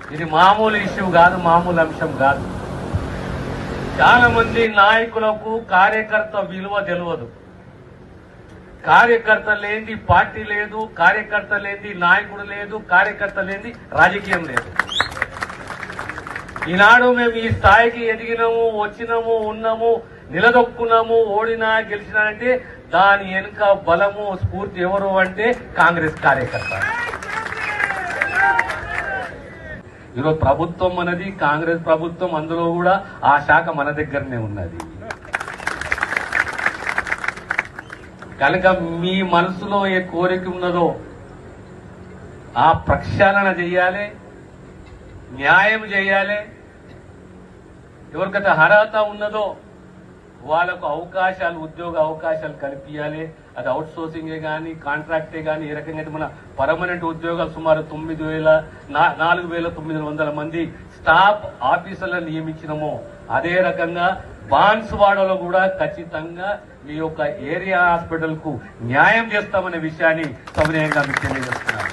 ఇది మామూలు ఇష్యూ కాదు మామూలు అంశం కాదు చాలా మంది నాయకులకు కార్యకర్త విలువ తెలియదు కార్యకర్త లేని పార్టీ లేదు కార్యకర్త లేని నాయకుడు లేదు కార్యకర్త లేని రాజకీయం లేదు ఈనాడు మేము ఈ స్థాయికి ఎదిగినాము వచ్చినాము ఉన్నాము నిలదొక్కున్నాము ఓడినా గెలిచినారంటే దాని వెనుక బలము స్ఫూర్తి ఎవరు అంటే కాంగ్రెస్ కార్యకర్త ఈరోజు ప్రభుత్వం అనేది కాంగ్రెస్ ప్రభుత్వం అందులో కూడా ఆ శాఖ మన దగ్గరనే ఉన్నది కనుక మీ మనసులో ఏ కోరిక ఉన్నదో ఆ ప్రక్షాళన చేయాలి న్యాయం చేయాలి ఎవరికైతే అర్హత ఉన్నదో వాళ్ళకు అవకాశాలు ఉద్యోగ అవకాశాలు కల్పించాలి అది అవుట్ సోర్సింగే కానీ కాంట్రాక్టే కానీ ఏ రకంగా అయితే మన పర్మనెంట్ ఉద్యోగాలు సుమారు తొమ్మిది వేల నా- నాలుగు వేల తొమ్మిది వందల మంది స్టాఫ్ ఆఫీసర్లను నియమించినమో అదే రకంగా బాన్స్వాడలో కూడా ఖచ్చితంగా మీ యొక్క ఏరియా హాస్పిటల్ కు న్యాయం చేస్తామనే విషయాన్ని సవినయంగా మీకు తెలియజేస్తున్నాను